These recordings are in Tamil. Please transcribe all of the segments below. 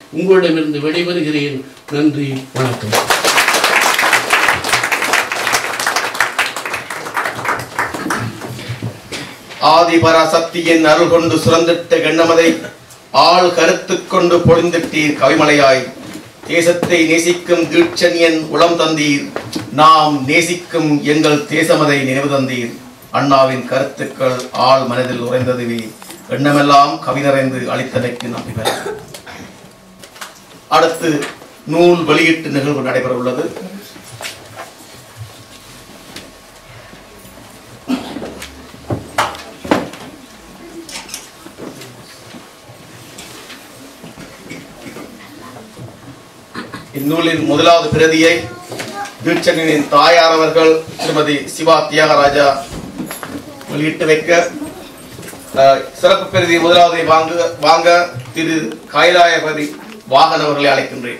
உங்களிடமிருந்து விடைபெறுகிறேன் நன்றி வணக்கம் ஆதிபராசக்தியின் அருள் கொண்டு சுரந்திட்ட கண்ணமதை ஆள் கருத்துக் கொண்டு பொழிந்திட்டீர் கவிமலையாய் தேசத்தை நேசிக்கும் தீட்சண்யன் உளம் தந்தீர் நாம் நேசிக்கும் எங்கள் தேசமதை நினைவு தந்தீர் அண்ணாவின் கருத்துக்கள் ஆள் மனதில் உறைந்ததுவே எண்ணமெல்லாம் கவினரைந்து அளித்தமைக்கு நம்பி பெற அடுத்து நூல் வெளியீட்டு நிகழ்வு நடைபெற உள்ளது இந்நூலின் முதலாவது பிரதியை தீட்சணியின் தாயார் அவர்கள் திருமதி சிவா தியாகராஜா வெளியிட்டு வைக்க அஹ், சிறப்பு பிரதி முதலாவதை வாங்க வாங்க திரு கைலாயபதி வாகன் அவர்களை அழைக்கின்றேன்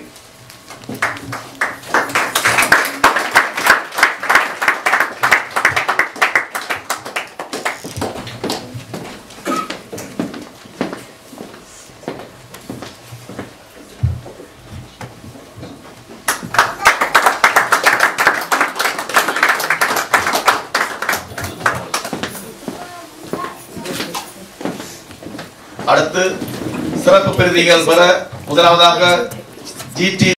அடுத்து சிறப்பு பிரதிகள் பெற முதலாவதாக ஜிடி